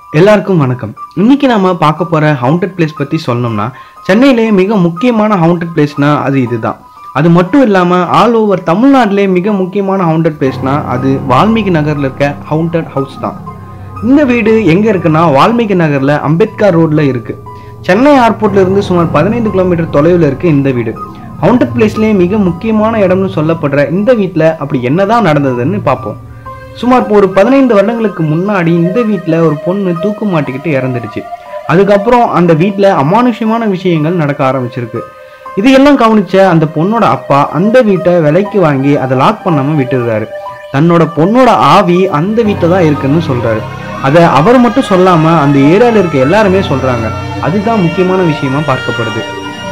எல்லாருக்கும் வணக்கம் இன்னைக்கு நாம பார்க்க போற ஹவுண்டட் பிளேஸ் பத்தி சொல்லணும்னா சென்னையிலேயே மிக முக்கியமான ஹவுண்டட் பிளேஸ்னா அது இதுதான் அது மட்டும் இல்லாம ஆல் ஓவர் தமிழ்நாட்டிலே மிக முக்கியமான ஹவுண்டட் பிளேஸ்னா அது வால்மீகி நகர்ல இருக்க ஹவுண்டட் ஹவுஸ் தான் இந்த வீடு எங்க இருக்குன்னா வால்மீகி நகர்ல அம்பேத்கர் ரோட்ல இருக்கு சென்னை ஏர்போர்ட்ல இருந்து சுமார் பதினைந்து கிலோமீட்டர் தொலைவில் இருக்கு இந்த வீடு ஹவுண்டட் பிளேஸ்லேயே மிக முக்கியமான இடம்னு சொல்லப்படுற இந்த வீட்டில் அப்படி என்னதான் நடந்ததுன்னு பார்ப்போம் சுமார் இப்போ ஒரு பதினைந்து வருடங்களுக்கு முன்னாடி இந்த வீட்டில் ஒரு பொண்ணு தூக்கு மாட்டிக்கிட்டு இறந்துடுச்சு அதுக்கப்புறம் அந்த வீட்டில் அமானுஷ்யமான விஷயங்கள் நடக்க ஆரம்பிச்சிருக்கு இதையெல்லாம் கவனிச்ச அந்த பொண்ணோட அப்பா அந்த வீட்டை விலைக்கு வாங்கி அதை லாக் பண்ணாம விட்டுடுறாரு தன்னோட பொண்ணோட ஆவி அந்த வீட்டில் தான் இருக்குன்னு சொல்றாரு அதை அவர் மட்டும் சொல்லாம அந்த ஏரியாவில் இருக்க எல்லாருமே சொல்றாங்க அதுதான் முக்கியமான விஷயமா பார்க்கப்படுது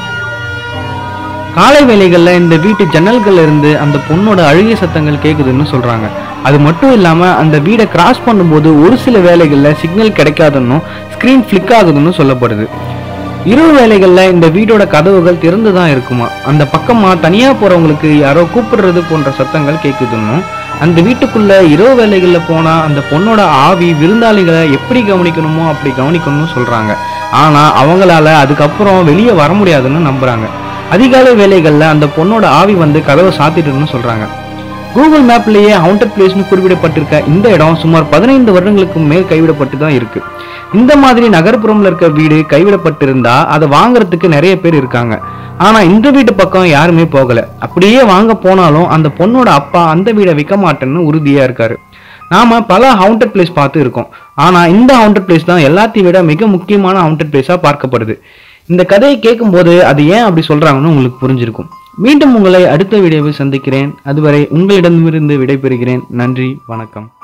காலை வேளைகள்ல இந்த வீட்டு ஜன்னல்கள்ல இருந்து அந்த பொண்ணோட அழுகிய சத்தங்கள் கேக்குதுன்னு சொல்றாங்க அது மட்டும் இல்லாம அந்த வீடை கிராஸ் பண்ணும்போது ஒரு சில வேலைகள்ல சிக்னல் கிடைக்காதுன்னும் ஸ்கிரீன் ஃபிளிக் ஆகுதுன்னு சொல்லப்படுது இரவு வேளைகள்ல இந்த வீடோட கதவுகள் திறந்து தான் இருக்குமா அந்த பக்கமா தனியா போறவங்களுக்கு யாரோ கூப்பிடுறது போன்ற சத்தங்கள் கேக்குதுன்னும் அந்த வீட்டுக்குள்ள இரவு வேளைகள்ல போனா அந்த பொண்ணோட ஆவி விருந்தாளிகளை எப்படி கவனிக்கணுமோ அப்படி கவனிக்கணும்னு சொல்றாங்க ஆனா அவங்களால அதுக்கப்புறம் வெளியே வர முடியாதுன்னு நம்புறாங்க அதிகாலை வேலைகள்ல அந்த பொண்ணோட ஆவி வந்து கதவை சாத்திட்டுன்னு சொல்றாங்க கூகுள் மேப்லயே ஹவுண்டட் பிளேஸ்னு குறிப்பிடப்பட்டிருக்க இந்த இடம் சுமார் பதினைந்து வருடங்களுக்கு மேல் கைவிடப்பட்டு தான் இருக்கு இந்த மாதிரி நகர்ப்புறம்ல இருக்க வீடு கைவிடப்பட்டிருந்தா அதை வாங்குறதுக்கு நிறைய பேர் இருக்காங்க ஆனா இந்த வீட்டு பக்கம் யாருமே போகல அப்படியே வாங்க போனாலும் அந்த பொண்ணோட அப்பா அந்த வீடை விற்க மாட்டேன்னு உறுதியா இருக்காரு நாம பல ஹவுண்டட் பிளேஸ் பார்த்து இருக்கோம் ஆனா இந்த ஹவுண்டட் பிளேஸ் தான் எல்லாத்தையும் விட மிக முக்கியமான ஹவுண்டட் பிளேஸா பார்க்கப்படுது இந்த கதையை கேட்கும்போது அது ஏன் அப்படி சொல்றாங்கன்னு உங்களுக்கு புரிஞ்சிருக்கும் மீண்டும் உங்களை அடுத்த வீடியோவில் சந்திக்கிறேன் அதுவரை உங்களிடமிருந்து விடைபெறுகிறேன் நன்றி வணக்கம்